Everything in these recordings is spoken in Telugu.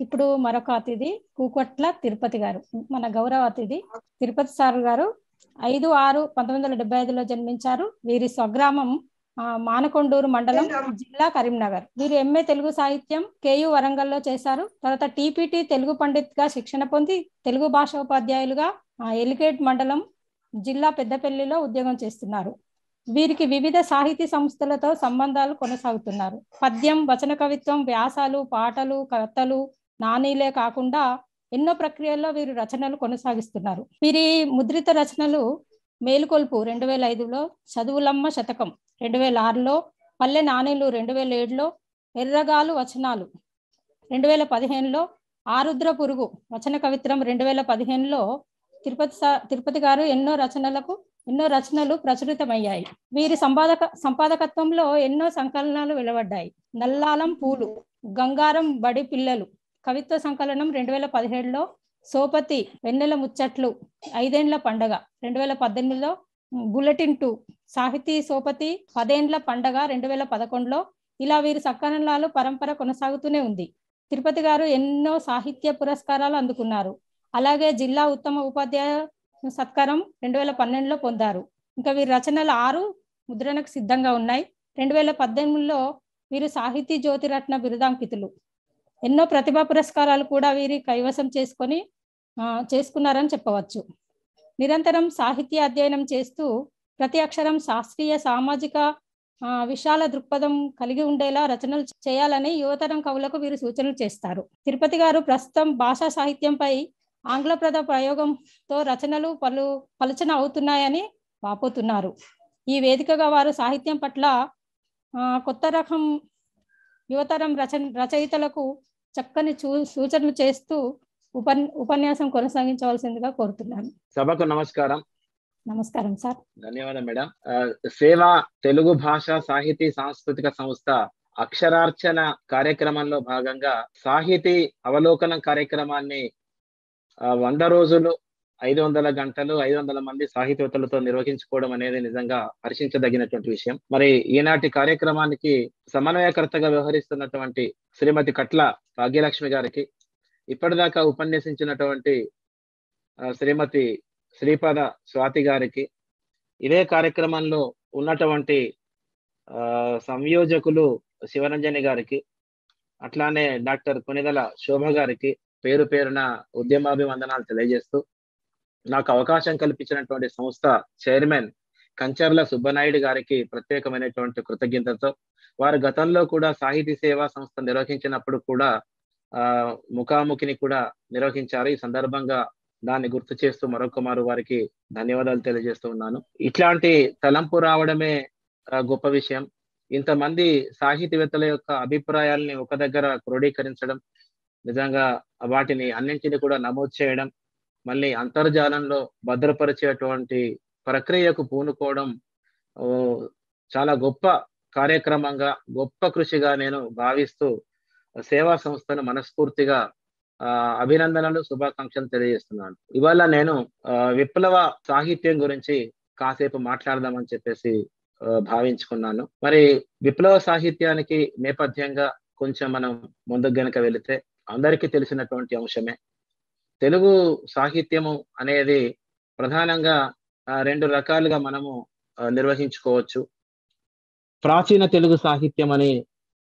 ఇప్పుడు మరొక అతిథి కూకొట్ల తిరుపతి గారు మన గౌరవ అతిథి తిరుపతి సార్ గారు ఐదు ఆరు పంతొమ్మిది వందల డెబ్బై ఐదులో జన్మించారు వీరి స్వగ్రామం ఆ, మానకొండూరు మండలం జిల్లా కరీంనగర్ వీరు ఎంఏ తెలుగు సాహిత్యం కేయు వరంగల్లో చేశారు తర్వాత టీపీటీ తెలుగు పండిత్ గా శిక్షణ పొంది తెలుగు భాష ఉపాధ్యాయులుగా ఆ, ఎలిగేట్ మండలం జిల్లా పెద్దపల్లిలో ఉద్యోగం చేస్తున్నారు వీరికి వివిధ సాహితీ సంస్థలతో సంబంధాలు కొనసాగుతున్నారు పద్యం వచన కవిత్వం వ్యాసాలు పాటలు కథలు నానీలే కాకుండా ఎన్నో ప్రక్రియల్లో వీరు రచనలు కొనసాగిస్తున్నారు వీరి ముద్రిత రచనలు మేలుకొల్పు రెండు వేల ఐదులో చదువులమ్మ శతకం రెండు వేల ఆరులో పల్లె నాణేలు రెండు వేల ఏడులో ఎర్రగాలు వచనాలు రెండు వేల పదిహేనులో ఆరుద్ర పురుగు వచన కవిత్రం రెండు వేల పదిహేనులో తిరుపతి సా తిరుపతి గారు ఎన్నో రచనలకు ఎన్నో రచనలు ప్రచురితమయ్యాయి వీరి సంపాదక సంపాదకత్వంలో ఎన్నో సంకలనాలు వెలువడ్డాయి నల్లాలం పూలు గంగారం బడి పిల్లలు కవిత్వ సంకలనం రెండు వేల పదిహేడులో సోపతి వెన్నెల ముచ్చట్లు ఐదేండ్ల పండగ రెండు వేల పద్దెనిమిదిలో బులెటిన్ టూ సాహితీ సోపతి పదేండ్ల పండగ రెండు వేల పదకొండులో ఇలా వీరి సంకలనాలు పరంపర కొనసాగుతూనే ఉంది తిరుపతి గారు ఎన్నో సాహిత్య పురస్కారాలు అందుకున్నారు అలాగే జిల్లా ఉత్తమ ఉపాధ్యాయ సత్కారం రెండు వేల పన్నెండులో పొందారు ఇంకా వీరి రచనలు ఆరు ముద్రణకు సిద్ధంగా ఉన్నాయి రెండు వేల పద్దెనిమిదిలో వీరు సాహితీ జ్యోతిరత్న బిరుదాంకితులు ఎన్నో ప్రతిభా పురస్కారాలు కూడా వీరి కైవసం చేసుకొని ఆ, చేసుకున్నారని చెప్పవచ్చు నిరంతరం సాహిత్య అధ్యయనం చేస్తూ ప్రతి అక్షరం శాస్త్రీయ సామాజిక ఆ, విశాల దృక్పథం కలిగి ఉండేలా రచనలు చేయాలని యువతరం కవులకు వీరు సూచనలు చేస్తారు తిరుపతి గారు ప్రస్తుతం భాషా సాహిత్యంపై ఆంగ్లప్రద ప్రయోగంతో రచనలు పలు పలుచన అవుతున్నాయని వాపోతున్నారు ఈ వేదికగా వారు సాహిత్యం పట్ల ఆ, కొత్త రకం యువతరం రచన రచయితలకు చక్కని చూ సూచనలు చేస్తూ ఉపన్ ఉపన్యాసం కొనసాగించవలసిందిగా కోరుతున్నాను సభకు నమస్కారం నమస్కారం సార్ ధన్యవాదం మేడం ఆ, సేవ తెలుగు భాష సాహితీ సాంస్కృతిక సంస్థ అక్షరార్చన కార్యక్రమంలో భాగంగా సాహితీ అవలోకనం కార్యక్రమాన్ని ఆ, వంద రోజులు ఐదు వందల గంటలు ఐదు వందల మంది సాహితీవేత్తలతో నిర్వహించుకోవడం అనేది నిజంగా హర్షించదగినటువంటి విషయం మరి ఈనాటి కార్యక్రమానికి సమన్వయకర్తగా వ్యవహరిస్తున్నటువంటి శ్రీమతి కట్ల భాగ్యలక్ష్మి గారికి ఇప్పటిదాకా ఉపన్యసించినటువంటి ఆ, శ్రీమతి శ్రీపాద స్వాతి గారికి ఇదే కార్యక్రమంలో ఉన్నటువంటి ఆ, సంయోజకులు శివరంజని గారికి అట్లానే డాక్టర్ కొనిదల శోభ గారికి పేరు పేరున ఉద్యమాభివందనాలు తెలియజేస్తూ నాకు అవకాశం కల్పించినటువంటి సంస్థ చైర్మన్ కంచర్ల సుబ్బనాయుడు గారికి ప్రత్యేకమైనటువంటి కృతజ్ఞతతో వారు గతంలో కూడా సాహితీ సేవా సంస్థ నిర్వహించినప్పుడు కూడా ఆ ముఖాముఖిని కూడా నిర్వహించారు ఈ సందర్భంగా దాన్ని గుర్తు చేస్తూ మరొక మారు వారికి ధన్యవాదాలు తెలియజేస్తూ ఉన్నాను ఇట్లాంటి తలంపు రావడమే ఆ, గొప్ప విషయం ఇంతమంది సాహితీవేత్తల యొక్క అభిప్రాయాల్ని ఒక దగ్గర క్రోడీకరించడం నిజంగా వాటిని అన్నింటిని కూడా నమోదు చేయడం మళ్ళీ అంతర్జాలంలో భద్రపరిచేటువంటి ప్రక్రియకు పూనుకోవడం ఓ, చాలా గొప్ప కార్యక్రమంగా గొప్ప కృషిగా నేను భావిస్తూ సేవా సంస్థను మనస్ఫూర్తిగా ఆ, అభినందనలు శుభాకాంక్షలు తెలియజేస్తున్నాను ఇవాళ నేను ఆ, విప్లవ సాహిత్యం గురించి కాసేపు మాట్లాడదామని చెప్పేసి ఆ, భావించుకున్నాను మరి విప్లవ సాహిత్యానికి నేపథ్యంగా కొంచెం మనం ముందుకు గనక వెళితే అందరికీ తెలిసినటువంటి అంశమే తెలుగు సాహిత్యము అనేది ప్రధానంగా ఆ, రెండు రకాలుగా మనము ఆ, నిర్వహించుకోవచ్చు ప్రాచీన తెలుగు సాహిత్యం అని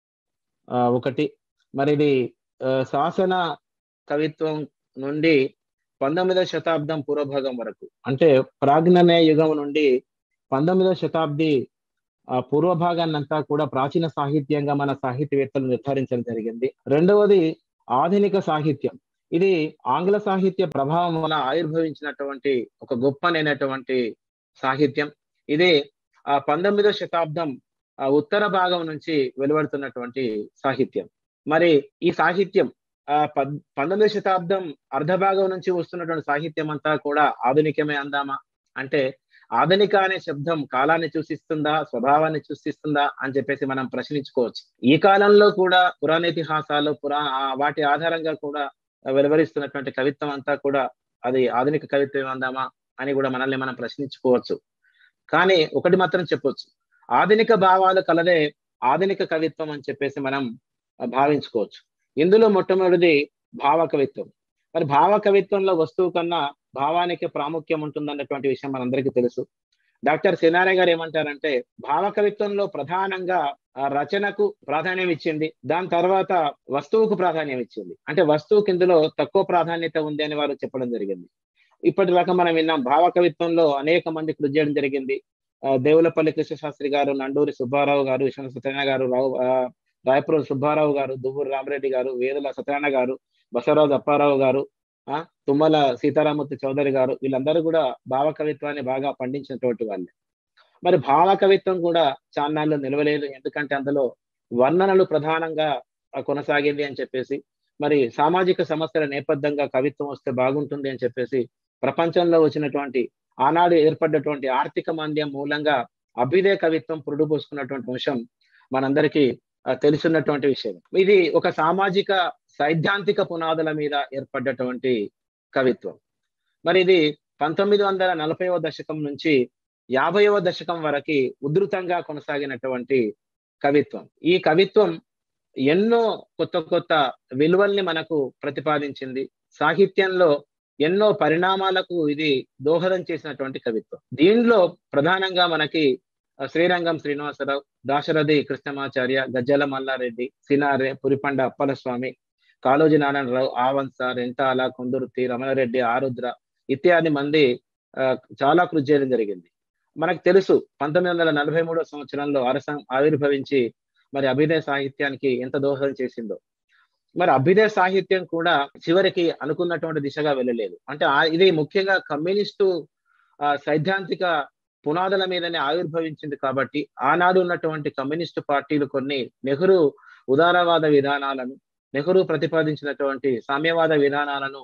ఆ, ఒకటి మరి ఇది ఆ, శాసన కవిత్వం నుండి పంతొమ్మిదవ శతాబ్దం పూర్వభాగం వరకు అంటే ప్రాజ్ఞనయ యుగం నుండి పంతొమ్మిదవ శతాబ్ది ఆ పూర్వభాగాన్నంతా కూడా ప్రాచీన సాహిత్యంగా మన సాహిత్యవేత్తలు నిర్ధారించడం జరిగింది రెండవది ఆధునిక సాహిత్యం ఇది ఆంగ్ల సాహిత్య ప్రభావం వల్ల ఆవిర్భవించినటువంటి ఒక గొప్పనైనటువంటి సాహిత్యం ఇది ఆ పంతొమ్మిదవ శతాబ్దం ఆ ఉత్తర భాగం నుంచి వెలువడుతున్నటువంటి సాహిత్యం మరి ఈ సాహిత్యం ఆ పద్ పంతొమ్మిదవ శతాబ్దం అర్ధ భాగం నుంచి వస్తున్నటువంటి సాహిత్యం అంతా కూడా ఆధునికమే అందామా అంటే ఆధునిక అనే శబ్దం కాలాన్ని సూచిస్తుందా స్వభావాన్ని సూచిస్తుందా అని చెప్పేసి మనం ప్రశ్నించుకోవచ్చు ఈ కాలంలో కూడా పురాణేతిహాసాలు పురా ఆ వాటి ఆధారంగా కూడా వెలువరిస్తున్నటువంటి కవిత్వం అంతా కూడా అది ఆధునిక కవిత్వం అందామా అని కూడా మనల్ని మనం ప్రశ్నించుకోవచ్చు కానీ ఒకటి మాత్రం చెప్పొచ్చు ఆధునిక భావాలు కలదే ఆధునిక కవిత్వం అని చెప్పేసి మనం భావించుకోవచ్చు ఇందులో మొట్టమొదటిది భావ కవిత్వం మరి భావ కవిత్వంలో వస్తువు కన్నా భావానికి ప్రాముఖ్యం ఉంటుందన్నటువంటి విషయం మనందరికీ తెలుసు డాక్టర్ సినారే గారు ఏమంటారంటే భావ కవిత్వంలో ప్రధానంగా రచనకు ప్రాధాన్యం ఇచ్చింది దాని తర్వాత వస్తువుకు ప్రాధాన్యం ఇచ్చింది అంటే వస్తువుకి ఇందులో తక్కువ ప్రాధాన్యత ఉంది అని వారు చెప్పడం జరిగింది ఇప్పటిదాకా మనం విన్నాం భావ కవిత్వంలో అనేక మంది కృషి చేయడం జరిగింది దేవులపల్లి కృష్ణశాస్త్రి గారు నండూరి సుబ్బారావు గారు విశ్వనాథ సత్యనారాయణ గారు రావు రాయపురం సుబ్బారావు గారు దువ్వూరు రామరెడ్డి గారు వేదుల సత్యనారాయణ గారు బసవరాజు అప్పారావు గారు ఆ తుమ్మల సీతారామూర్తి చౌదరి గారు వీళ్ళందరూ కూడా భావ కవిత్వాన్ని బాగా పండించినటువంటి వాళ్ళే మరి భావ కవిత్వం కూడా చాన్నాళ్ళు నిలవలేదు ఎందుకంటే అందులో వర్ణనలు ప్రధానంగా కొనసాగింది అని చెప్పేసి మరి సామాజిక సమస్యల నేపథ్యంగా కవిత్వం వస్తే బాగుంటుంది అని చెప్పేసి ప్రపంచంలో వచ్చినటువంటి ఆనాడు ఏర్పడ్డటువంటి ఆర్థిక మాంద్యం మూలంగా అభ్యుదయ కవిత్వం పురుడు పోసుకున్నటువంటి అంశం మనందరికీ తెలుసున్నటువంటి విషయం ఇది ఒక సామాజిక సైద్ధాంతిక పునాదుల మీద ఏర్పడ్డటువంటి కవిత్వం మరి ఇది పంతొమ్మిది వందల నలభైవ దశకం నుంచి యాభైవ దశకం వరకు ఉధృతంగా కొనసాగినటువంటి కవిత్వం ఈ కవిత్వం ఎన్నో కొత్త కొత్త విలువల్ని మనకు ప్రతిపాదించింది సాహిత్యంలో ఎన్నో పరిణామాలకు ఇది దోహదం చేసినటువంటి కవిత్వం దీనిలో ప్రధానంగా మనకి శ్రీరంగం శ్రీనివాసరావు దాశరథి కృష్ణమాచార్య గజ్జల మల్లారెడ్డి సినారే పురిపండ అప్పలస్వామి కాళోజీ నారాయణరావు ఆవంస రెంటాల కొందుర్తి రమణారెడ్డి ఆరుద్ర ఇత్యాది మంది చాలా కృషి చేయడం జరిగింది మనకు తెలుసు పంతొమ్మిది వందల నలభై మూడో సంవత్సరంలో అరసం ఆవిర్భవించి మరి అభినయ సాహిత్యానికి ఎంత దోహదం చేసిందో మరి అభ్యుదయ సాహిత్యం కూడా చివరికి అనుకున్నటువంటి దిశగా వెళ్ళలేదు అంటే ఇది ముఖ్యంగా కమ్యూనిస్టు సైద్ధాంతిక పునాదుల మీదనే ఆవిర్భవించింది కాబట్టి ఆనాడు ఉన్నటువంటి కమ్యూనిస్టు పార్టీలు కొన్ని నెహ్రూ ఉదారవాద విధానాలను నెహ్రూ ప్రతిపాదించినటువంటి సామ్యవాద విధానాలను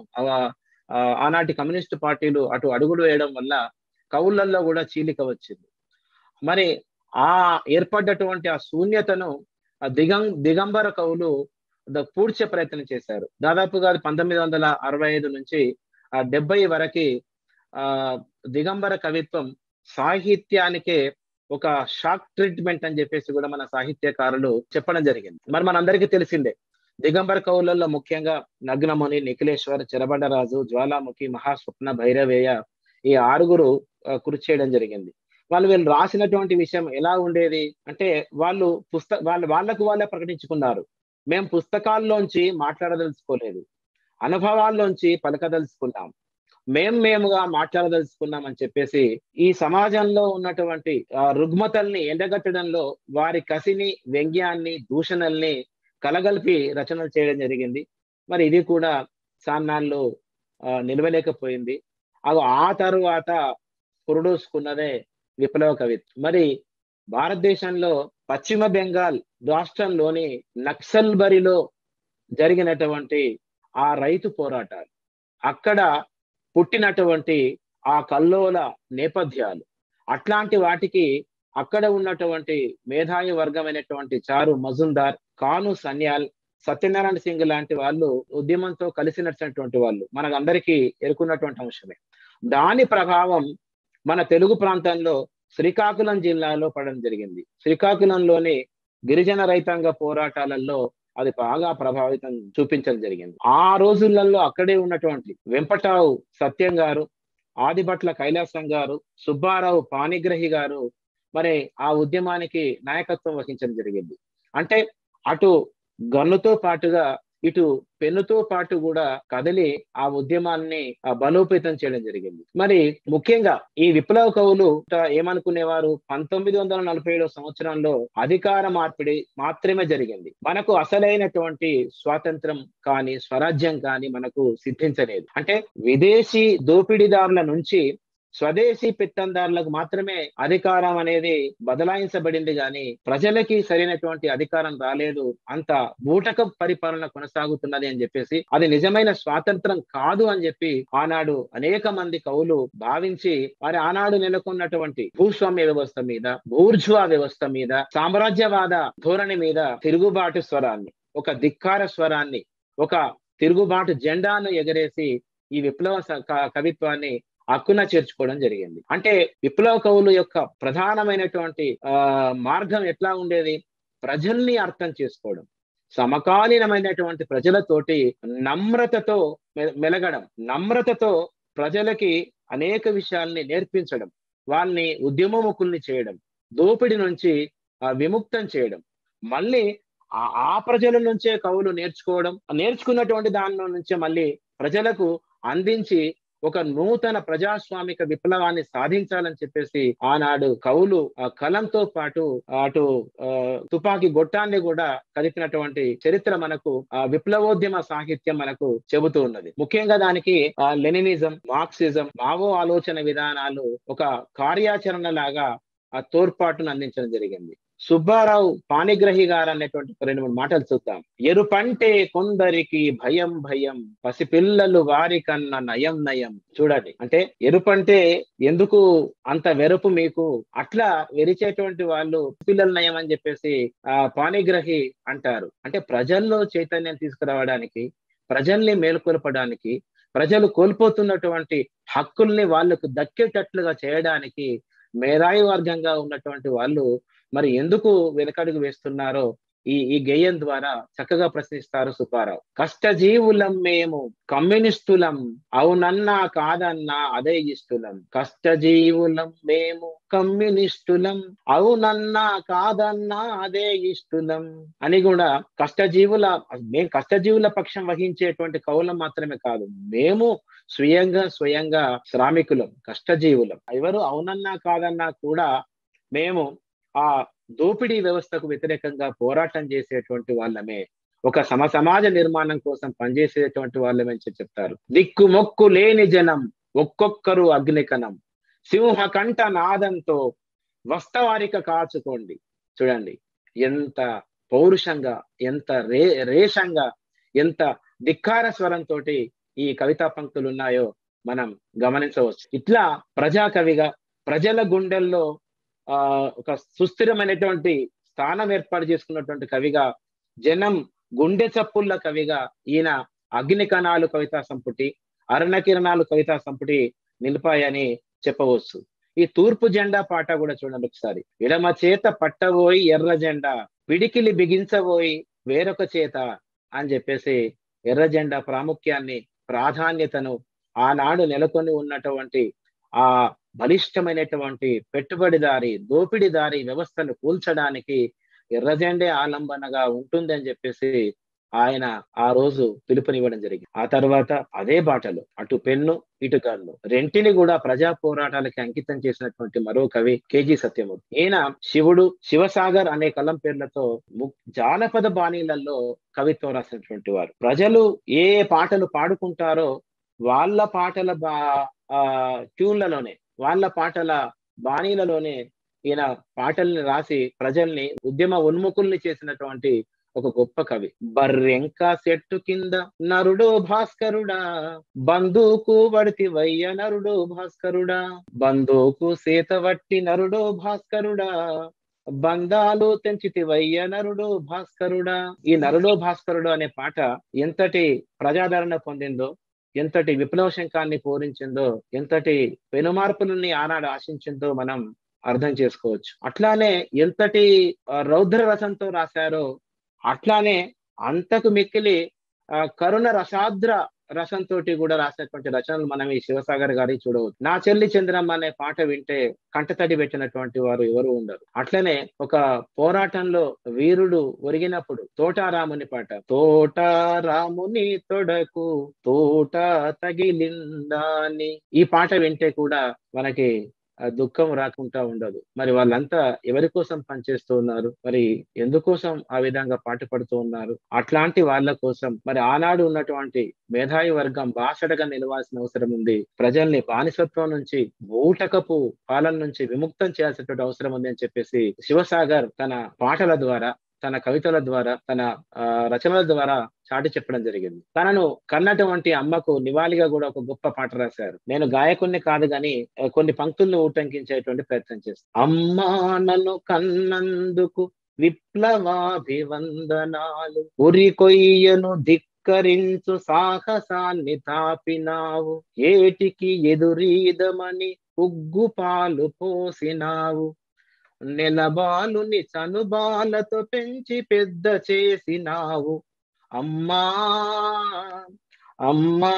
ఆనాటి కమ్యూనిస్టు పార్టీలు అటు అడుగులు వేయడం వల్ల కవులల్లో కూడా చీలిక వచ్చింది మరి ఆ ఏర్పడ్డటువంటి ఆ శూన్యతను దిగం దిగంబర కవులు పూడ్చే ప్రయత్నం చేశారు దాదాపుగా పంతొమ్మిది వందల అరవై ఐదు నుంచి ఆ డెబ్బై వరకు ఆ దిగంబర కవిత్వం సాహిత్యానికే ఒక షాక్ ట్రీట్మెంట్ అని చెప్పేసి కూడా మన సాహిత్యకారులు చెప్పడం జరిగింది మరి మనందరికీ తెలిసిందే దిగంబర కవులలో ముఖ్యంగా నగ్నముని నిఖిలేశ్వర్ చెరబండరాజు జ్వాలాముఖి మహాస్వప్న భైరవేయ ఈ ఆరుగురు కృషి చేయడం జరిగింది వాళ్ళు వీళ్ళు రాసినటువంటి విషయం ఎలా ఉండేది అంటే వాళ్ళు పుస్తక వాళ్ళు వాళ్ళకు వాళ్ళే ప్రకటించుకున్నారు మేము పుస్తకాల్లోంచి మాట్లాడదలుచుకోలేదు అనుభవాల్లోంచి పలకదలుచుకున్నాం మేం మేముగా మాట్లాడదలుచుకున్నాం అని చెప్పేసి ఈ సమాజంలో ఉన్నటువంటి రుగ్మతల్ని ఎండగట్టడంలో వారి కసిని వ్యంగ్యాన్ని దూషణల్ని కలగలిపి రచనలు చేయడం జరిగింది మరి ఇది కూడా సాన్నాళ్ళు నిలవలేకపోయింది అవి ఆ తరువాత పురుడూసుకున్నదే విప్లవ కవిత్వం మరి భారతదేశంలో పశ్చిమ బెంగాల్ రాష్ట్రంలోని నక్సల్ బరిలో జరిగినటువంటి ఆ రైతు పోరాటాలు అక్కడ పుట్టినటువంటి ఆ కల్లోల నేపథ్యాలు అట్లాంటి వాటికి అక్కడ ఉన్నటువంటి మేధావి వర్గమైనటువంటి చారు మజుందార్ కాను సన్యాల్ సత్యనారాయణ సింగ్ లాంటి వాళ్ళు ఉద్యమంతో కలిసి నడిచినటువంటి వాళ్ళు మనకు అందరికీ ఎరుకున్నటువంటి అంశమే దాని ప్రభావం మన తెలుగు ప్రాంతంలో శ్రీకాకుళం జిల్లాలో పడడం జరిగింది శ్రీకాకుళంలోని గిరిజన రైతాంగ పోరాటాలలో అది బాగా ప్రభావితం చూపించడం జరిగింది ఆ రోజులలో అక్కడే ఉన్నటువంటి వెంపటావు సత్యం గారు ఆదిభట్ల కైలాసం గారు సుబ్బారావు పాణిగ్రహి గారు మరి ఆ ఉద్యమానికి నాయకత్వం వహించడం జరిగింది అంటే అటు గన్నుతో పాటుగా ఇటు పెన్నుతో పాటు కూడా కదిలి ఆ ఉద్యమాన్ని బలోపేతం చేయడం జరిగింది మరి ముఖ్యంగా ఈ విప్లవ కవులు ఏమనుకునేవారు పంతొమ్మిది వందల నలభై ఏడో సంవత్సరంలో అధికార మార్పిడి మాత్రమే జరిగింది మనకు అసలైనటువంటి స్వాతంత్రం కానీ స్వరాజ్యం కానీ మనకు సిద్ధించలేదు అంటే విదేశీ దోపిడీదారుల నుంచి స్వదేశీ పెత్తందారులకు మాత్రమే అధికారం అనేది బదలాయించబడింది గాని ప్రజలకి సరైనటువంటి అధికారం రాలేదు అంత బూటక పరిపాలన కొనసాగుతున్నది అని చెప్పేసి అది నిజమైన స్వాతంత్రం కాదు అని చెప్పి ఆనాడు అనేక మంది కవులు భావించి వారి ఆనాడు నెలకొన్నటువంటి భూస్వామ్య వ్యవస్థ మీద బూర్జువా వ్యవస్థ మీద సామ్రాజ్యవాద ధోరణి మీద తిరుగుబాటు స్వరాన్ని ఒక ధిక్కార స్వరాన్ని ఒక తిరుగుబాటు జెండాను ఎగరేసి ఈ విప్లవ కవిత్వాన్ని హక్కున చేర్చుకోవడం జరిగింది అంటే విప్లవ కవులు యొక్క ప్రధానమైనటువంటి ఆ మార్గం ఎట్లా ఉండేది ప్రజల్ని అర్థం చేసుకోవడం సమకాలీనమైనటువంటి ప్రజలతోటి నమ్రతతో మె- మెలగడం నమ్రతతో ప్రజలకి అనేక విషయాల్ని నేర్పించడం వాళ్ళని ఉద్యమముకుల్ని చేయడం దోపిడి నుంచి ఆ, విముక్తం చేయడం మళ్ళీ ఆ ఆ ప్రజల నుంచే కవులు నేర్చుకోవడం నేర్చుకున్నటువంటి దానిలో నుంచే మళ్ళీ ప్రజలకు అందించి ఒక నూతన ప్రజాస్వామిక విప్లవాన్ని సాధించాలని చెప్పేసి ఆనాడు కవులు ఆ కలంతో పాటు అటు ఆ, తుపాకీ గొట్టాన్ని కూడా కదిపినటువంటి చరిత్ర మనకు ఆ విప్లవోద్యమ సాహిత్యం మనకు చెబుతూ ఉన్నది ముఖ్యంగా దానికి ఆ లెనినిజం మార్క్సిజం మావో ఆలోచన విధానాలు ఒక కార్యాచరణ లాగా ఆ తోడ్పాటును అందించడం జరిగింది సుబ్బారావు పాణిగ్రహి గారు అనేటువంటి ఒక రెండు మూడు మాటలు చూద్దాం ఎరుపంటే కొందరికి భయం భయం పసిపిల్లలు వారి కన్నా నయం నయం చూడండి అంటే ఎరుపంటే ఎందుకు అంత వెరుపు మీకు అట్లా వెరిచేటువంటి వాళ్ళు పిల్లల నయం అని చెప్పేసి ఆ పాణిగ్రహి అంటారు అంటే ప్రజల్లో చైతన్యం తీసుకురావడానికి ప్రజల్ని మేల్కొల్పడానికి ప్రజలు కోల్పోతున్నటువంటి హక్కుల్ని వాళ్ళకు దక్కేటట్లుగా చేయడానికి మేధావి వర్గంగా ఉన్నటువంటి వాళ్ళు మరి ఎందుకు వెనకడుగు వేస్తున్నారో ఈ ఈ గేయం ద్వారా చక్కగా ప్రశ్నిస్తారు సుబ్బారావు కష్టజీవులం మేము కమ్యూనిస్టులం అవునన్నా కాదన్నా అదే ఇష్టలం కష్టజీవులం మేము కమ్యూనిస్టులం అవునన్నా కాదన్నా అదే ఇష్టలం అని కూడా కష్టజీవుల మేము కష్టజీవుల పక్షం వహించేటువంటి కవులం మాత్రమే కాదు మేము స్వయంగా స్వయంగా శ్రామికులం కష్టజీవులం ఎవరు అవునన్నా కాదన్నా కూడా మేము ఆ దోపిడీ వ్యవస్థకు వ్యతిరేకంగా పోరాటం చేసేటువంటి వాళ్ళమే ఒక సమ సమాజ నిర్మాణం కోసం పనిచేసేటువంటి వాళ్ళమే అని చెప్పి చెప్తారు దిక్కు మొక్కు లేని జనం ఒక్కొక్కరు అగ్నికణం సింహ కంఠ నాదంతో వస్తవారిక కాచుకోండి చూడండి ఎంత పౌరుషంగా ఎంత రే రేషంగా ఎంత ధిక్కార స్వరంతో ఈ కవితా పంక్తులు ఉన్నాయో మనం గమనించవచ్చు ఇట్లా ప్రజా కవిగా ప్రజల గుండెల్లో ఆ ఒక సుస్థిరమైనటువంటి స్థానం ఏర్పాటు చేసుకున్నటువంటి కవిగా జనం గుండె చప్పుళ్ళ కవిగా ఈయన అగ్ని కణాలు కవితా సంపుటి అరుణ కిరణాలు కవితా సంపుటి నిలిపాయని చెప్పవచ్చు ఈ తూర్పు జెండా పాట కూడా చూడండి ఒకసారి ఎడమ చేత పట్టబోయి ఎర్ర జెండా పిడికిలి బిగించబోయి వేరొక చేత అని చెప్పేసి ఎర్ర జెండా ప్రాముఖ్యాన్ని ప్రాధాన్యతను ఆనాడు నెలకొని ఉన్నటువంటి ఆ బలిష్టమైనటువంటి పెట్టుబడిదారి దోపిడీదారి వ్యవస్థను కూల్చడానికి ఎర్రజెండే ఆలంబనగా ఉంటుంది అని చెప్పేసి ఆయన ఆ రోజు పిలుపునివ్వడం జరిగింది ఆ తర్వాత అదే బాటలో అటు పెన్ను ఇటు కన్ను రెంటిని కూడా ప్రజా పోరాటాలకి అంకితం చేసినటువంటి మరో కవి కేజీ సత్యమూర్తి ఈయన శివుడు శివసాగర్ అనే కలం పేర్లతో జానపద బాణీలలో కవిత్వం రాసినటువంటి వారు ప్రజలు ఏ పాటలు పాడుకుంటారో వాళ్ళ పాటల బా ఆ ట్యూన్లలోనే వాళ్ళ పాటల బాణీలలోనే ఈయన పాటల్ని రాసి ప్రజల్ని ఉద్యమ ఉన్ముఖుల్ని చేసినటువంటి ఒక గొప్ప కవి బర్రెంక చెట్టు కింద నరుడు భాస్కరుడా బంధువుకు వడితి వయ్య నరుడు భాస్కరుడా బంధువుకు సేతవట్టి నరుడు భాస్కరుడా బంధాలు తెంచితివయ్య నరుడు భాస్కరుడా ఈ నరుడు భాస్కరుడు అనే పాట ఎంతటి ప్రజాదరణ పొందిందో ఎంతటి విప్లవ శంఖాన్ని పూరించిందో ఎంతటి పెనుమార్పులని ఆనాడు ఆశించిందో మనం అర్థం చేసుకోవచ్చు అట్లానే ఎంతటి రౌద్ర రసంతో రాశారో అట్లానే అంతకు మిక్కిలి కరుణ రసాద్ర రసంతో కూడా రాసినటువంటి రచనలు మనం ఈ శివసాగర్ గారి చూడవచ్చు నా చెల్లి చంద్రమ్మ అనే పాట వింటే కంటతడి పెట్టినటువంటి వారు ఎవరు ఉండరు అట్లనే ఒక పోరాటంలో వీరుడు ఒరిగినప్పుడు తోటారాముని పాట తోటారాముని తొడకు తోట తగిలిందాని ఈ పాట వింటే కూడా మనకి దుఃఖం రాకుండా ఉండదు మరి వాళ్ళంతా ఎవరి కోసం పనిచేస్తూ ఉన్నారు మరి ఎందుకోసం ఆ విధంగా పాటుపడుతూ ఉన్నారు అట్లాంటి వాళ్ళ కోసం మరి ఆనాడు ఉన్నటువంటి మేధావి వర్గం బాసడగా నిలవాల్సిన అవసరం ఉంది ప్రజల్ని బానిసత్వం నుంచి బూటకపు పాలన నుంచి విముక్తం చేయాల్సినటువంటి అవసరం ఉంది అని చెప్పేసి శివసాగర్ తన పాటల ద్వారా తన కవితల ద్వారా తన రచనల ద్వారా చాటి చెప్పడం జరిగింది తనను కన్నటువంటి అమ్మకు నివాళిగా కూడా ఒక గొప్ప పాట రాశారు నేను గాయకుణ్ణి కాదు గాని కొన్ని పంక్తులను ఊటంకించేటువంటి ప్రయత్నం చేస్తాను అమ్మా నన్ను కన్నందుకు విప్లవాభివందనాలు ఉరి కొయ్యను ధిక్కరించు సాహసాన్ని తాపినావు ఏటికి ఎదురీదమని ఉగ్గు పాలు పోసినావు నెలబాలుని చనుబాలతో పెంచి పెద్ద చేసినావు అమ్మా అమ్మా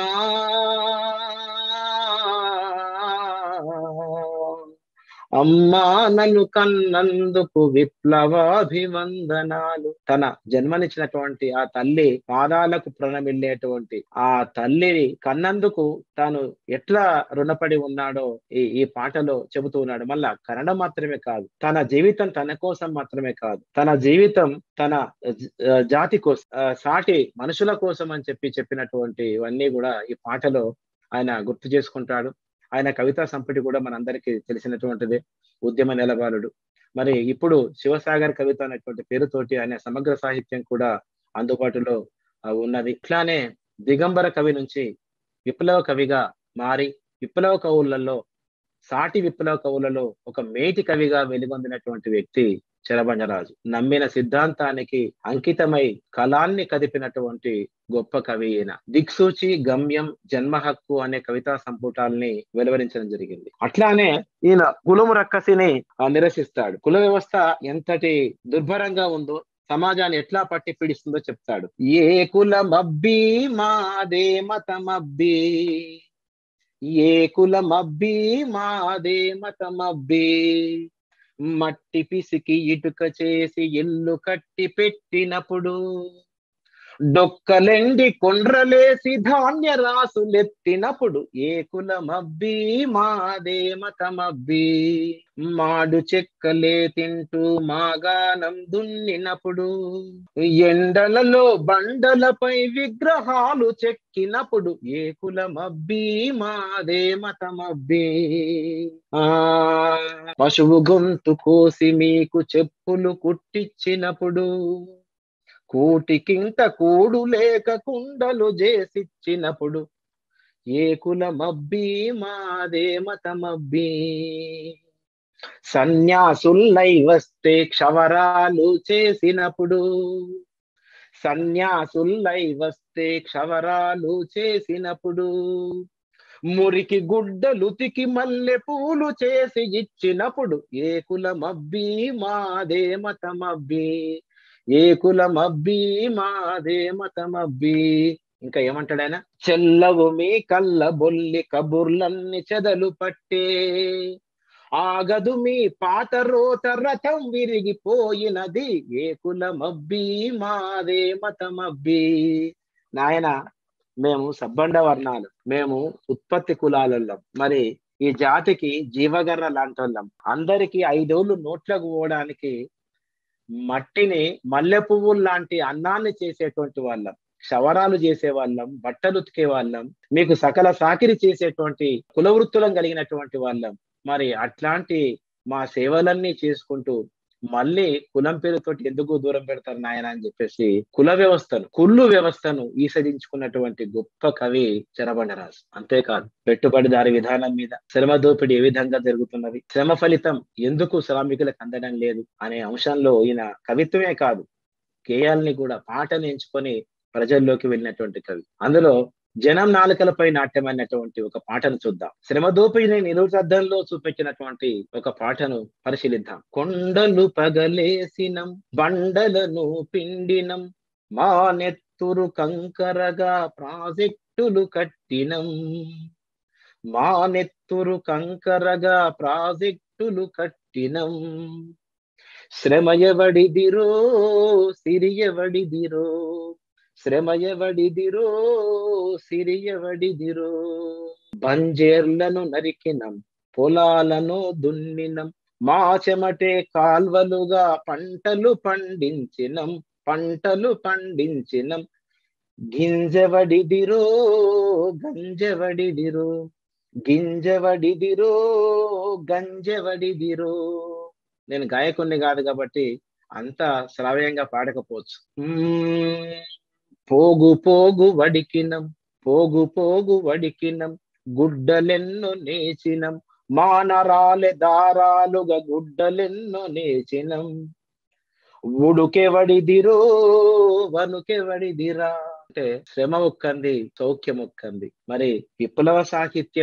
అమ్మా నన్ను కన్నందుకు విప్లవాభివందనాలు తన జన్మనిచ్చినటువంటి ఆ తల్లి పాదాలకు ప్రణమిల్లేటువంటి ఆ తల్లిని కన్నందుకు తాను ఎట్లా రుణపడి ఉన్నాడో ఈ ఈ పాటలో చెబుతూ ఉన్నాడు మళ్ళా కన్నడం మాత్రమే కాదు తన జీవితం తన కోసం మాత్రమే కాదు తన జీవితం తన జాతి కోసం సాటి మనుషుల కోసం అని చెప్పి చెప్పినటువంటి ఇవన్నీ కూడా ఈ పాటలో ఆయన గుర్తు చేసుకుంటాడు ఆయన కవితా సంపుటి కూడా మనందరికీ తెలిసినటువంటిది ఉద్యమ నెలబాలుడు మరి ఇప్పుడు శివసాగర్ కవిత అనేటువంటి పేరుతోటి ఆయన సమగ్ర సాహిత్యం కూడా అందుబాటులో ఉన్నది ఇట్లానే దిగంబర కవి నుంచి విప్లవ కవిగా మారి విప్లవ కవులలో సాటి విప్లవ కవులలో ఒక మేటి కవిగా వెలుగొందినటువంటి వ్యక్తి చరబండరాజు నమ్మిన సిద్ధాంతానికి అంకితమై కళాన్ని కదిపినటువంటి గొప్ప కవి ఈయన దిక్సూచి గమ్యం జన్మ హక్కు అనే కవితా సంపుటాల్ని వెలువరించడం జరిగింది అట్లానే ఈయన కులము రక్కసిని నిరసిస్తాడు కుల వ్యవస్థ ఎంతటి దుర్భరంగా ఉందో సమాజాన్ని ఎట్లా పట్టి పీడిస్తుందో చెప్తాడు ఏ కులమబ్బి మాదే మతమబ్బి ఏ కులమబ్బి మాదే మతమబ్బి మట్టి పిసికి ఇటుక చేసి ఇల్లు కట్టి పెట్టినప్పుడు డొక్కలెండి కొండ్రలేసి ధాన్య రాసులెత్తినప్పుడు ఏ కులమబ్బి మాదే మతమబ్బి మాడు చెక్కలే తింటూ మాగానం దున్నినప్పుడు ఎండలలో బండలపై విగ్రహాలు చెక్కినప్పుడు ఏ కులమబ్బి మాదే మతమబ్బి ఆ పశువు గొంతు కోసి మీకు చెప్పులు కుట్టించినప్పుడు కూటికింత కూడు లేక కుండలు చేసిచ్చినప్పుడు ఏ కులమబ్బి మాదే మతమబ్బి సన్యాసుల్లై వస్తే క్షవరాలు చేసినప్పుడు సన్యాసుల్లై వస్తే క్షవరాలు చేసినప్పుడు మురికి గుడ్డలుతికి మల్లె పూలు చేసి ఇచ్చినప్పుడు ఏ కులమబ్బి మాదే మతమబ్బి ఏ కులమబ్బి మాదే మతమబ్బి ఇంకా ఏమంటాడు ఆయన చెల్లవు మీ కళ్ళ బొల్లి కబుర్లన్నీ చెదలు పట్టే ఆగదు మీ పాత రోత రథం విరిగిపోయినది ఏ కులమబ్బి మాదే మతమబ్బి నాయన మేము సబ్బండ వర్ణాలు మేము ఉత్పత్తి కులాలల్లం మరి ఈ జాతికి జీవగర్ర లాంటి వాళ్ళం అందరికి ఐదేళ్లు నోట్లకు పోవడానికి మట్టిని మల్లె పువ్వులు లాంటి అన్నాన్ని చేసేటువంటి వాళ్ళం క్షవరాలు చేసే వాళ్ళం బట్టలు ఉతికే వాళ్ళం మీకు సకల సాకిరి చేసేటువంటి కుల వృత్తులం కలిగినటువంటి వాళ్ళం మరి అట్లాంటి మా సేవలన్నీ చేసుకుంటూ మళ్ళీ కులం పేరుతోటి ఎందుకు దూరం పెడతారు నాయన అని చెప్పేసి కుల వ్యవస్థను కుళ్ళు వ్యవస్థను ఈసడించుకున్నటువంటి గొప్ప కవి చెరబండరాజు అంతేకాదు పెట్టుబడిదారి విధానం మీద శ్రమ దోపిడీ ఏ విధంగా జరుగుతున్నది శ్రమ ఫలితం ఎందుకు శ్రామికులకు అందడం లేదు అనే అంశంలో ఈయన కవిత్వమే కాదు గేయాల్ని కూడా పాటను ఎంచుకొని ప్రజల్లోకి వెళ్ళినటువంటి కవి అందులో జనం నాలుకలపై నాట్యమైనటువంటి ఒక పాటను చూద్దాం శ్రమ దోపిడిని నిరుద్దంలో చూపించినటువంటి ఒక పాటను పరిశీలిద్దాం కొండలు పగలేసినం బండలను పిండినం మా నెత్తురు కంకరగా ప్రాజెక్టులు కట్టినం మా నెత్తురు కంకరగా ప్రాజెక్టులు కట్టినం శ్రమయవడిదిరో సిరియవడిదిరో శ్రమయవడిదిరో సిరియవడిదిరో బంజేర్లను నరికినం పొలాలను దున్నినం మా చెమటే కాల్వలుగా పంటలు పండించినం పంటలు పండించినం గింజవడిదిరో గంజవడిదిరో గింజవడిదిరో గంజవడిదిరో నేను గాయకుణ్ణి కాదు కాబట్టి అంత శ్రావ్యంగా పాడకపోవచ్చు పోగు పోగు వడికినం పోగు పోగు వడికినం గుడ్డలెన్నో నేచినం మానరాలె దారాలుగా గుడ్డలెన్నో నేచినం ఉడుకెవడిదిరో వనుకెవడిదిరా అంటే శ్రమ ఒక్కంది సౌఖ్యం ఒక్కంది మరి విప్లవ సాహిత్యం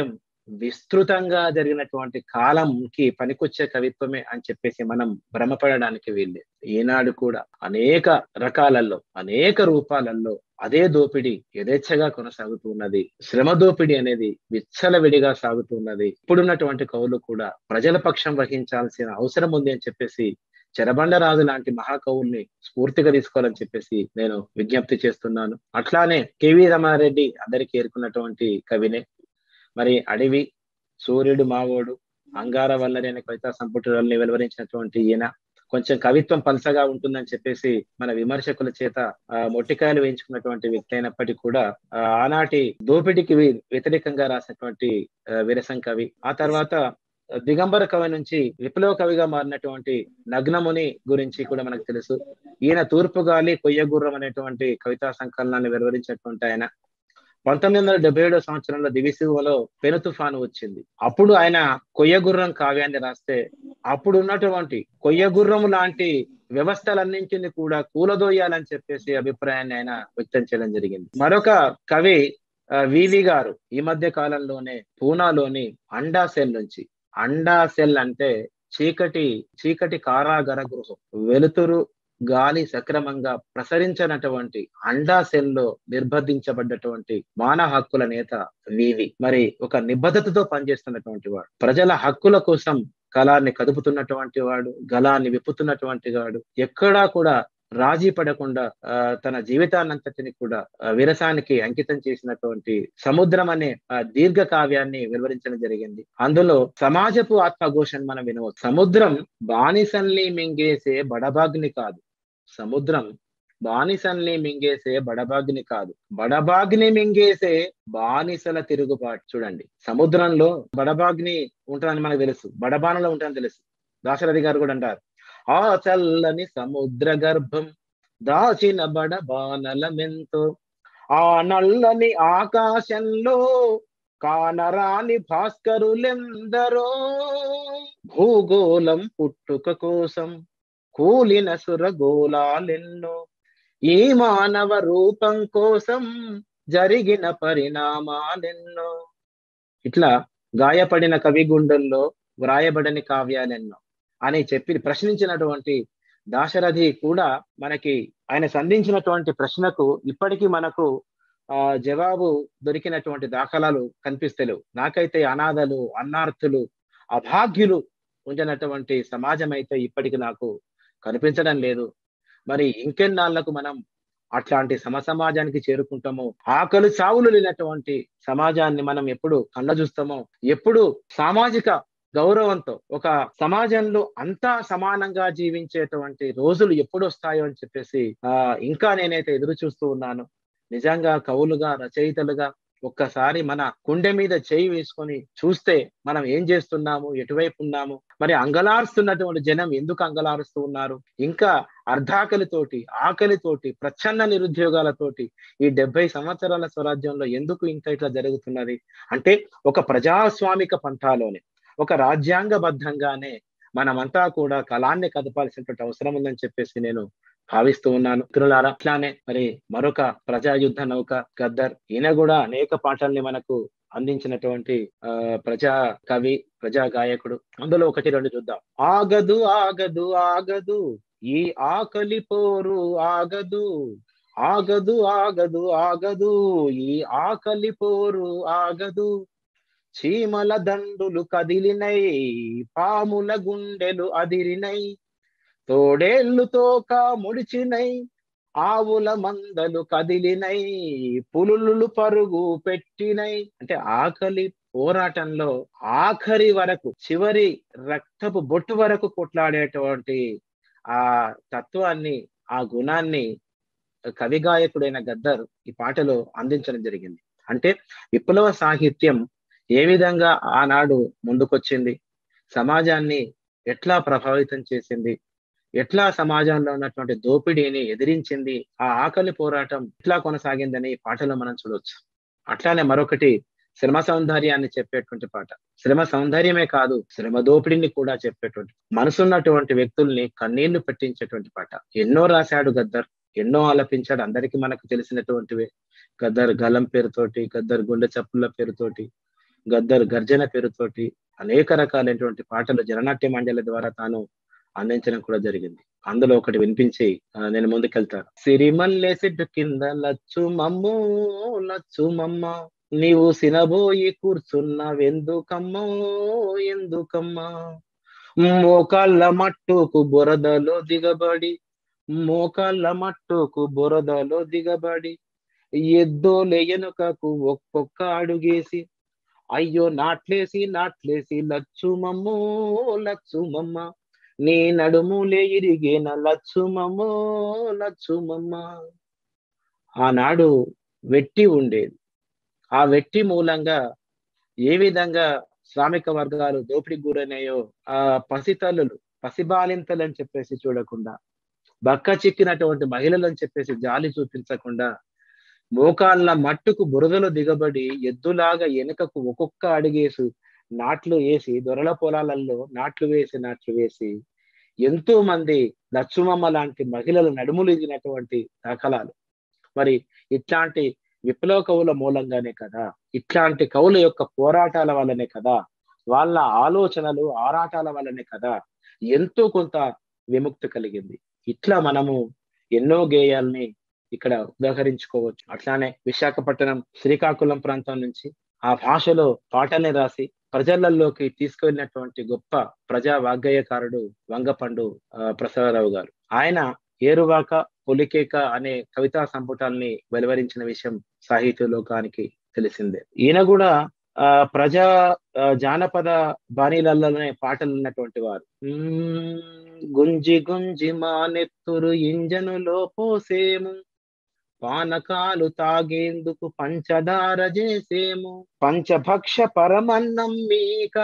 విస్తృతంగా జరిగినటువంటి కాలంకి పనికొచ్చే కవిత్వమే అని చెప్పేసి మనం భ్రమపడడానికి వీల్లేదు ఈనాడు కూడా అనేక రకాలలో అనేక రూపాలలో అదే దోపిడీ యథేచ్ఛగా కొనసాగుతున్నది శ్రమ దోపిడీ అనేది విచ్చలవిడిగా సాగుతున్నది ఇప్పుడున్నటువంటి కవులు కూడా ప్రజల పక్షం వహించాల్సిన అవసరం ఉంది అని చెప్పేసి చెరబండరాజు లాంటి మహాకవుల్ని స్ఫూర్తిగా తీసుకోవాలని చెప్పేసి నేను విజ్ఞప్తి చేస్తున్నాను అట్లానే కేవీ రమారెడ్డి అందరికీ ఏర్కొన్నటువంటి కవినే మరి అడవి సూర్యుడు మావోడు అంగార వల్లరి అనే కవితా సంపుటాలని వెలువరించినటువంటి ఈయన కొంచెం కవిత్వం పలసగా ఉంటుందని చెప్పేసి మన విమర్శకుల చేత మొట్టికాయలు వేయించుకున్నటువంటి వ్యక్తి అయినప్పటికీ కూడా ఆనాటి దోపిడికి వ్యతిరేకంగా రాసినటువంటి విరసం కవి ఆ తర్వాత దిగంబర కవి నుంచి విప్లవ కవిగా మారినటువంటి నగ్నముని గురించి కూడా మనకు తెలుసు ఈయన తూర్పు గాలి కొయ్యగుర్రం అనేటువంటి కవితా సంకలనాన్ని వెలువరించినటువంటి ఆయన పంతొమ్మిది వందల డెబ్బై ఏడో సంవత్సరంలో దివిసివలో పెను తుఫాను వచ్చింది అప్పుడు ఆయన కొయ్యగుర్రం కావ్యాన్ని రాస్తే అప్పుడు ఉన్నటువంటి కొయ్యగుర్రం లాంటి వ్యవస్థలన్నింటిని కూడా కూలదోయాలని చెప్పేసి అభిప్రాయాన్ని ఆయన వ్యక్తం చేయడం జరిగింది మరొక కవి వివి గారు ఈ మధ్య కాలంలోనే పూనాలోని అండా సెల్ నుంచి అండా సెల్ అంటే చీకటి చీకటి కారాగర గృహం వెలుతురు గాలి సక్రమంగా ప్రసరించినటువంటి అండా సెల్లో నిర్బంధించబడ్డటువంటి మానవ హక్కుల నేత వివి మరి ఒక నిబద్ధతతో పనిచేస్తున్నటువంటి వాడు ప్రజల హక్కుల కోసం కళాన్ని కదుపుతున్నటువంటి వాడు గలాన్ని విప్పుతున్నటువంటి వాడు ఎక్కడా కూడా రాజీ పడకుండా తన జీవితాన్నంతటిని కూడా విరసానికి అంకితం చేసినటువంటి సముద్రం అనే దీర్ఘ కావ్యాన్ని వెలువరించడం జరిగింది అందులో సమాజపు ఆత్మఘోషను మనం వినవచ్చు సముద్రం బానిసల్ని మింగేసే బడబాగ్ని కాదు సముద్రం బానిసల్ని మింగేసే బడబాగ్ని కాదు బడబాగ్ని మింగేసే బానిసల తిరుగుబాటు చూడండి సముద్రంలో బడబాగ్ని ఉంటుందని మనకు తెలుసు బడబానలో ఉంటుందని తెలుసు దాశరథి గారు కూడా అంటారు ఆ చల్లని సముద్ర గర్భం దాచిన బడబానలమెంతో ఆ నల్లని ఆకాశంలో కానరాని భాస్కరులెందరో భూగోళం పుట్టుక కోసం కూలిన సురగోళాలెన్నో ఈ మానవ రూపం కోసం జరిగిన పరిణామాలెన్నో ఇట్లా గాయపడిన కవి గుండెల్లో వ్రాయబడని కావ్యాలెన్నో అని చెప్పి ప్రశ్నించినటువంటి దాశరథి కూడా మనకి ఆయన సంధించినటువంటి ప్రశ్నకు ఇప్పటికీ మనకు ఆ జవాబు దొరికినటువంటి దాఖలాలు కనిపిస్తలేవు నాకైతే అనాథలు అన్నార్థులు అభాగ్యులు ఉంచినటువంటి సమాజం అయితే ఇప్పటికి నాకు కనిపించడం లేదు మరి ఇంకెన్నాళ్లకు మనం అట్లాంటి సమ సమాజానికి చేరుకుంటామో ఆకలి చావులు లేనటువంటి సమాజాన్ని మనం ఎప్పుడు కళ్ళ చూస్తామో ఎప్పుడు సామాజిక గౌరవంతో ఒక సమాజంలో అంతా సమానంగా జీవించేటువంటి రోజులు ఎప్పుడు వస్తాయో అని చెప్పేసి ఆ ఇంకా నేనైతే ఎదురు చూస్తూ ఉన్నాను నిజంగా కవులుగా రచయితలుగా ఒక్కసారి మన కుండె మీద చేయి వేసుకొని చూస్తే మనం ఏం చేస్తున్నాము ఎటువైపు ఉన్నాము మరి అంగలారుస్తున్నటువంటి జనం ఎందుకు అంగలారుస్తూ ఉన్నారు ఇంకా అర్ధాకలితోటి ఆకలితోటి ప్రచ్ఛన్న నిరుద్యోగాలతోటి ఈ డెబ్బై సంవత్సరాల స్వరాజ్యంలో ఎందుకు ఇంకా ఇట్లా జరుగుతున్నది అంటే ఒక ప్రజాస్వామిక పంథాలోనే ఒక రాజ్యాంగబద్ధంగానే మనమంతా కూడా కళాన్ని కదపాల్సినటువంటి అవసరం ఉందని చెప్పేసి నేను భావిస్తూ ఉన్నాను మిత్రులారా అట్లానే మరి మరొక ప్రజాయుద్ధ నౌక గద్దర్ ఈయన కూడా అనేక పాటల్ని మనకు అందించినటువంటి ఆ ప్రజా కవి ప్రజా గాయకుడు అందులో ఒకటి రెండు చూద్దాం ఆగదు ఆగదు ఆగదు ఈ ఆకలి పోరు ఆగదు ఆగదు ఆగదు ఆగదు ఈ ఆకలి పోరు ఆగదు చీమల దండులు కదిలినై పాముల గుండెలు అదిరినై తోడేళ్లు తోక ముడిచినై ఆవుల మందలు కదిలినై పులులు పరుగు పెట్టినై అంటే ఆకలి పోరాటంలో ఆఖరి వరకు చివరి రక్తపు బొట్టు వరకు కొట్లాడేటువంటి ఆ తత్వాన్ని ఆ గుణాన్ని కవిగాయకుడైన గద్దర్ ఈ పాటలో అందించడం జరిగింది అంటే విప్లవ సాహిత్యం ఏ విధంగా ఆనాడు ముందుకొచ్చింది సమాజాన్ని ఎట్లా ప్రభావితం చేసింది ఎట్లా సమాజంలో ఉన్నటువంటి దోపిడీని ఎదిరించింది ఆ ఆకలి పోరాటం ఎట్లా కొనసాగిందని ఈ పాటలో మనం చూడవచ్చు అట్లానే మరొకటి శ్రమ సౌందర్యాన్ని చెప్పేటువంటి పాట శ్రమ సౌందర్యమే కాదు శ్రమ దోపిడిని కూడా చెప్పేటువంటి మనసున్నటువంటి వ్యక్తుల్ని కన్నీళ్లు పెట్టించేటువంటి పాట ఎన్నో రాశాడు గద్దర్ ఎన్నో ఆలపించాడు అందరికీ మనకు తెలిసినటువంటివే గద్దర్ గలం పేరుతోటి గద్దర్ గుండె చప్పుల పేరుతోటి గద్దర్ గర్జన పేరుతోటి అనేక రకాలైనటువంటి పాటలు జననాట్య మండలి ద్వారా తాను అందించడం కూడా జరిగింది అందులో ఒకటి వినిపించి ఆ, నేను ముందుకెళ్తాను సిరిమల్లె చెట్టు కింద లచ్చు మమ్ము లచ్చు మమ్మ నీవు సినబోయి కూర్చున్నావెందుకమ్మో ఎందుకమ్మా మోకాళ్ళ మట్టుకు బురదలో దిగబడి మోకాళ్ళ మట్టుకు బురదలో దిగబడి ఎద్దోలే ఎనుకకు ఒక్కొక్క అడుగేసి అయ్యో నాట్లేసి నాట్లేసి లచ్చుమమ్మో లచ్చుమమ్మ నీ నడుములే ఇరిగేన లచ్చుమమ్మో లచ్చుమమ్మ ఆనాడు వెట్టి ఉండేది ఆ వెట్టి మూలంగా ఏ విధంగా శ్రామిక వర్గాలు దోపిడికి గురైనాయో ఆ పసితల్లులు పసిబాలింతలు అని చెప్పేసి చూడకుండా బక్క చిక్కినటువంటి మహిళలు అని చెప్పేసి జాలి చూపించకుండా మోకాళ్ళ మట్టుకు బురదలో దిగబడి ఎద్దులాగా వెనుకకు ఒక్కొక్క అడిగేసి నాట్లు వేసి దొరల పొలాలలో నాట్లు వేసి నాట్లు వేసి ఎంతో మంది లచ్చుమమ్మ లాంటి మహిళలు నడుములు ఇదినటువంటి దాఖలాలు మరి ఇట్లాంటి విప్లవ కవుల మూలంగానే కదా ఇట్లాంటి కవుల యొక్క పోరాటాల వల్లనే కదా వాళ్ళ ఆలోచనలు ఆరాటాల వల్లనే కదా ఎంతో కొంత విముక్తి కలిగింది ఇట్లా మనము ఎన్నో గేయాల్ని ఇక్కడ ఉదాహరించుకోవచ్చు అట్లానే విశాఖపట్నం శ్రీకాకుళం ప్రాంతం నుంచి ఆ భాషలో పాటల్ని రాసి ప్రజలలోకి తీసుకువెళ్ళినటువంటి గొప్ప ప్రజా వాగ్గేయకారుడు వంగపండు ఆ, ప్రసాదరావు గారు ఆయన ఏరువాక పొలికేక అనే కవితా సంపుటాల్ని వెలువరించిన విషయం సాహిత్య లోకానికి తెలిసిందే ఈయన కూడా ఆ ప్రజా ఆ, జానపద బాణీలలోనే పాటలు ఉన్నటువంటి వారు మ్మ్, గుంజి గుంజి మా నెత్తురు ఇంజనులో పోసేము పానకాలు తాగేందుకు పంచదార చేసేము పంచభక్ష పరమన్నం మీక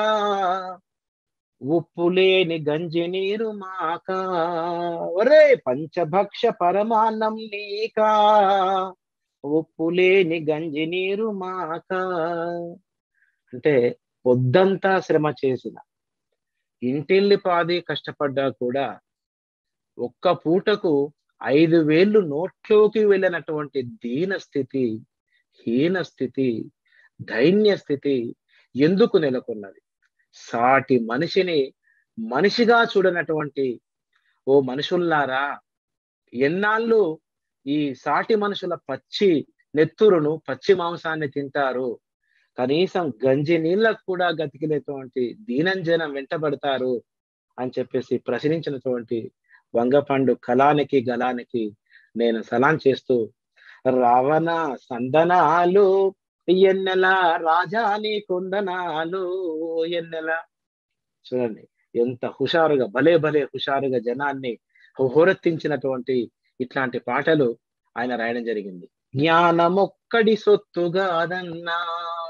ఉప్పు లేని గంజి నీరు మాక ఒరే పంచభక్ష పరమాన్నం నీక ఉప్పు లేని గంజి నీరు మాక అంటే పొద్దంతా శ్రమ చేసిన ఇంటిల్లి పాది కష్టపడ్డా కూడా ఒక్క పూటకు ఐదు వేళ్ళు నోట్లోకి వెళ్ళినటువంటి దీన స్థితి హీన స్థితి దైన్య స్థితి ఎందుకు నెలకొన్నది సాటి మనిషిని మనిషిగా చూడనటువంటి ఓ మనుషుల్లారా ఎన్నాళ్ళు ఈ సాటి మనుషుల పచ్చి నెత్తురును పచ్చి మాంసాన్ని తింటారు కనీసం గంజి నీళ్ళకు కూడా గతికిలేటువంటి దీనంజనం వెంటబడతారు అని చెప్పేసి ప్రశ్నించినటువంటి వంగపండు కళానికి గలానికి నేను సలాం చేస్తూ రావణ సందనాలు ఎన్నెల రాజాని కుందనాలు ఎన్నెల చూడండి ఎంత హుషారుగా భలే భలే హుషారుగా జనాన్ని హోరెత్తించినటువంటి ఇట్లాంటి పాటలు ఆయన రాయడం జరిగింది జ్ఞానమొక్కడి సొత్తుగాదన్నా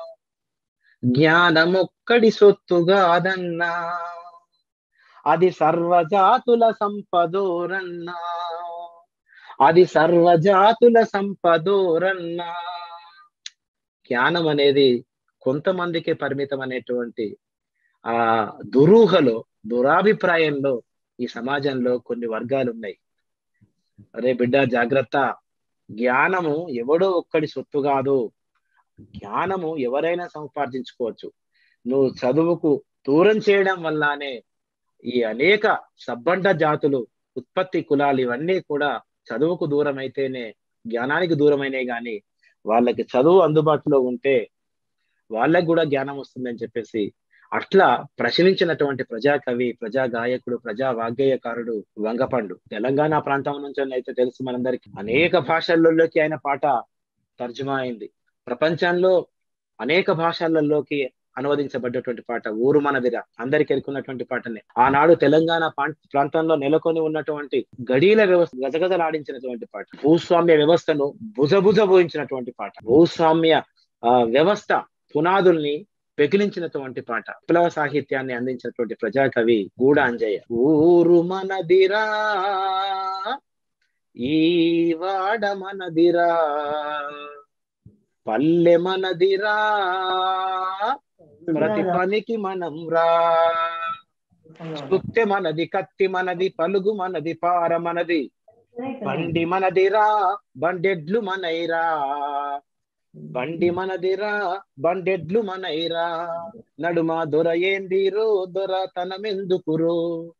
జ్ఞానమొక్కడి సొత్తుగాదన్నా అది సర్వజాతుల సంపదోరన్నా అది సర్వజాతుల సంపదోరన్నా జ్ఞానం అనేది కొంతమందికే పరిమితం అనేటువంటి ఆ దురూహలో దురాభిప్రాయంలో ఈ సమాజంలో కొన్ని వర్గాలు ఉన్నాయి అరే బిడ్డ జాగ్రత్త జ్ఞానము ఎవడో ఒక్కడి సొత్తు కాదు జ్ఞానము ఎవరైనా సంపాదించుకోవచ్చు నువ్వు చదువుకు దూరం చేయడం వల్లనే ఈ అనేక సబ్బండ జాతులు ఉత్పత్తి కులాలు ఇవన్నీ కూడా చదువుకు దూరం అయితేనే జ్ఞానానికి దూరమైనే గాని వాళ్ళకి చదువు అందుబాటులో ఉంటే వాళ్ళకి కూడా జ్ఞానం వస్తుందని చెప్పేసి అట్లా ప్రశ్నించినటువంటి ప్రజా కవి ప్రజా గాయకుడు ప్రజా వాగ్గేయకారుడు వంగపండు తెలంగాణ ప్రాంతం నుంచి అయితే తెలుసు మనందరికి అనేక భాషల్లోకి ఆయన పాట తర్జుమా అయింది ప్రపంచంలో అనేక భాషలలోకి అనువదించబడ్డటువంటి పాట ఊరు మనదిరా అందరికి ఎరుకున్నటువంటి పాటనే ఆనాడు తెలంగాణ ప్రాంతంలో నెలకొని ఉన్నటువంటి గడీల వ్యవస్థ గజగజలాడించినటువంటి పాట భూస్వామ్య వ్యవస్థను భుజభుజ పోయించినటువంటి పాట భూస్వామ్య ఆ వ్యవస్థ పునాదుల్ని పెకిలించినటువంటి పాట విప్లవ సాహిత్యాన్ని అందించినటువంటి ప్రజాకవి గూడ అంజయ్య ఊరు మనదిరా ఈ వాడ మనదిరా పల్లె మనదిరా ప్రతి పనికి మనం రా సుత్తె మనది కత్తి మనది పలుగు మనది పార మనది బండి మనదిరా బండెడ్లు మనైరా బండి మనదిరా బండెడ్లు మనైరా నడుమ దొర ఏందిరో దొర తనమెందుకురో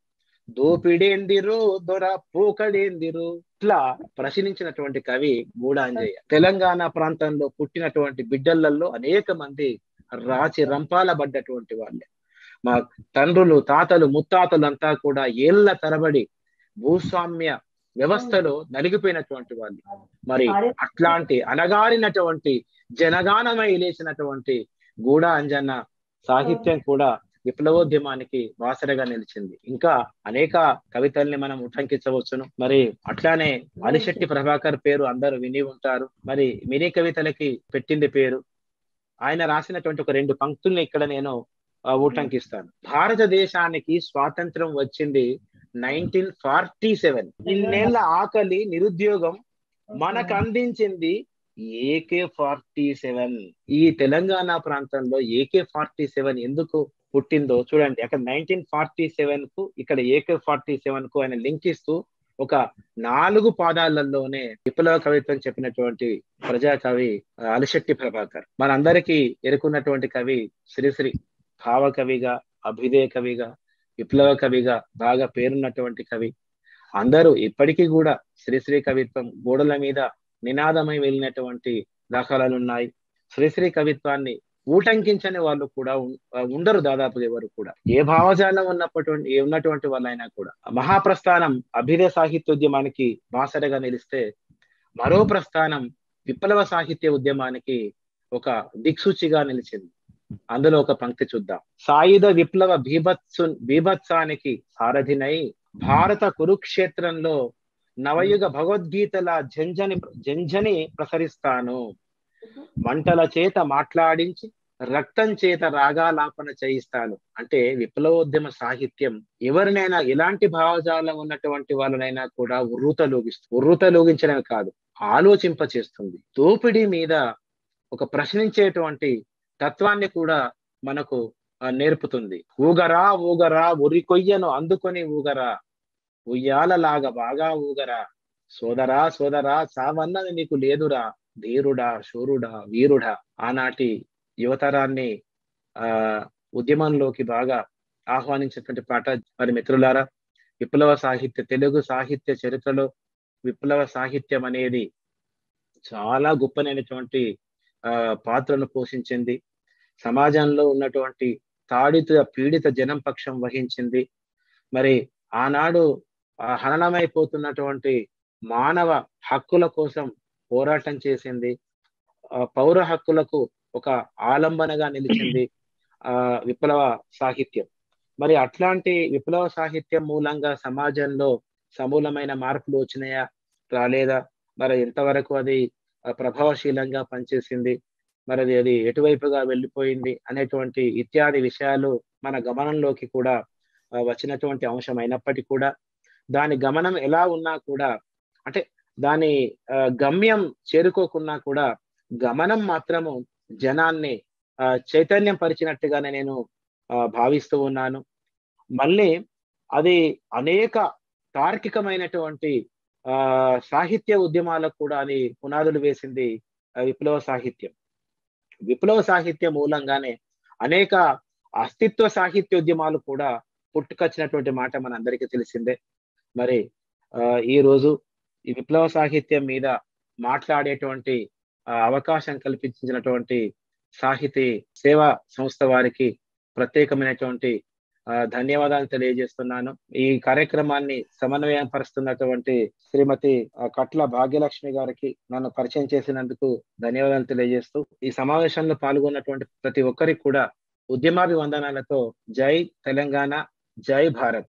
దోపిడేందిరో దొర పోకడేందిరో ఇట్లా ప్రశ్నించినటువంటి కవి గూడాంజయ్య తెలంగాణ ప్రాంతంలో పుట్టినటువంటి బిడ్డలలో అనేక మంది రాచి రంపాల పడ్డటువంటి వాళ్ళే మా తండ్రులు తాతలు ముత్తాతలు అంతా కూడా ఏళ్ల తరబడి భూస్వామ్య వ్యవస్థలో నలిగిపోయినటువంటి వాళ్ళు మరి అట్లాంటి అనగారినటువంటి జనగానమై లేచినటువంటి గూడ అంజన్న సాహిత్యం కూడా విప్లవోద్యమానికి వాసరగా నిలిచింది ఇంకా అనేక కవితల్ని మనం ఉటంకించవచ్చును మరి అట్లానే అలిశెట్టి ప్రభాకర్ పేరు అందరూ విని ఉంటారు మరి మినీ కవితలకి పెట్టింది పేరు ఆయన రాసినటువంటి ఒక రెండు పంక్తుల్ని ఇక్కడ నేను ఊటంకిస్తాను భారతదేశానికి స్వాతంత్రం వచ్చింది నైన్టీన్ ఫార్టీ సెవెన్ ఇన్నేళ్ల ఆకలి నిరుద్యోగం మనకు అందించింది ఏకే ఫార్టీ సెవెన్ ఈ తెలంగాణ ప్రాంతంలో ఏకే ఫార్టీ సెవెన్ ఎందుకు పుట్టిందో చూడండి అక్కడ నైన్టీన్ ఫార్టీ సెవెన్ కు ఇక్కడ ఏకే ఫార్టీ సెవెన్ కు ఆయన లింక్ ఇస్తూ ఒక నాలుగు పాదాలలోనే విప్లవ కవిత్వం చెప్పినటువంటి ప్రజా కవి అలిశెట్టి ప్రభాకర్ మనందరికీ ఎరుకున్నటువంటి కవి శ్రీశ్రీ భావ కవిగా అభ్యుదయ కవిగా విప్లవ కవిగా బాగా పేరున్నటువంటి కవి అందరూ ఇప్పటికీ కూడా శ్రీశ్రీ కవిత్వం గోడల మీద నినాదమై వెళ్ళినటువంటి దాఖలాలు ఉన్నాయి శ్రీశ్రీ కవిత్వాన్ని ఊటంకించని వాళ్ళు కూడా ఉండరు దాదాపు ఎవరు కూడా ఏ భావజాలం ఉన్నటువంటి ఉన్నటువంటి వాళ్ళైనా కూడా మహాప్రస్థానం అభ్యుదయ సాహిత్యోద్యమానికి బాసరగా నిలిస్తే మరో ప్రస్థానం విప్లవ సాహిత్య ఉద్యమానికి ఒక దిక్సూచిగా నిలిచింది అందులో ఒక పంక్తి చూద్దాం సాయుధ విప్లవ బీభత్సు బీభత్సానికి సారథినై భారత కురుక్షేత్రంలో నవయుగ భగవద్గీతల జంజని జంజని ప్రసరిస్తాను మంటల చేత మాట్లాడించి రక్తం చేత రాగాలాపన చేయిస్తాను అంటే విప్లవోద్యమ సాహిత్యం ఎవరినైనా ఎలాంటి భావజాలం ఉన్నటువంటి వాళ్ళనైనా కూడా ఉర్రూతలోగిస్తూ ఉర్రూతలోగించడమే కాదు ఆలోచింప చేస్తుంది దోపిడీ మీద ఒక ప్రశ్నించేటువంటి తత్వాన్ని కూడా మనకు నేర్పుతుంది ఊగరా ఊగరా ఉరి కొయ్యను అందుకొని ఊగరా ఉయ్యాలలాగా బాగా ఊగరా సోదరా సోదరా సావన్నది నీకు లేదురా ధీరుడా శూరుడా వీరుడా ఆనాటి యువతరాన్ని ఆ ఉద్యమంలోకి బాగా ఆహ్వానించినటువంటి పాట మరి మిత్రులారా విప్లవ సాహిత్య తెలుగు సాహిత్య చరిత్రలో విప్లవ సాహిత్యం అనేది చాలా గొప్పనైనటువంటి ఆ పాత్రను పోషించింది సమాజంలో ఉన్నటువంటి తాడిత పీడిత జనం పక్షం వహించింది మరి ఆనాడు హననమైపోతున్నటువంటి మానవ హక్కుల కోసం పోరాటం చేసింది పౌర హక్కులకు ఒక ఆలంబనగా నిలిచింది ఆ విప్లవ సాహిత్యం మరి అట్లాంటి విప్లవ సాహిత్యం మూలంగా సమాజంలో సమూలమైన మార్పులు వచ్చినాయా రాలేదా మరి ఎంతవరకు అది ప్రభావశీలంగా పనిచేసింది మరి అది అది ఎటువైపుగా వెళ్ళిపోయింది అనేటువంటి ఇత్యాది విషయాలు మన గమనంలోకి కూడా వచ్చినటువంటి అంశం అయినప్పటికీ కూడా దాని గమనం ఎలా ఉన్నా కూడా అంటే దాని గమ్యం చేరుకోకున్నా కూడా గమనం మాత్రము జనాన్ని చైతన్యం పరిచినట్టుగానే నేను భావిస్తూ ఉన్నాను మళ్ళీ అది అనేక తార్కికమైనటువంటి ఆ సాహిత్య ఉద్యమాలకు కూడా అది పునాదులు వేసింది విప్లవ సాహిత్యం విప్లవ సాహిత్య మూలంగానే అనేక అస్తిత్వ సాహిత్యోద్యమాలు కూడా పుట్టుకొచ్చినటువంటి మాట మన అందరికీ తెలిసిందే మరి ఆ ఈ రోజు ఈ విప్లవ సాహిత్యం మీద మాట్లాడేటువంటి అవకాశం కల్పించినటువంటి సాహితీ సేవా సంస్థ వారికి ప్రత్యేకమైనటువంటి ధన్యవాదాలు తెలియజేస్తున్నాను ఈ కార్యక్రమాన్ని సమన్వయం పరుస్తున్నటువంటి శ్రీమతి కట్ల భాగ్యలక్ష్మి గారికి నన్ను పరిచయం చేసినందుకు ధన్యవాదాలు తెలియజేస్తూ ఈ సమావేశంలో పాల్గొన్నటువంటి ప్రతి ఒక్కరికి కూడా ఉద్యమాభివందనాలతో జై తెలంగాణ జై భారత్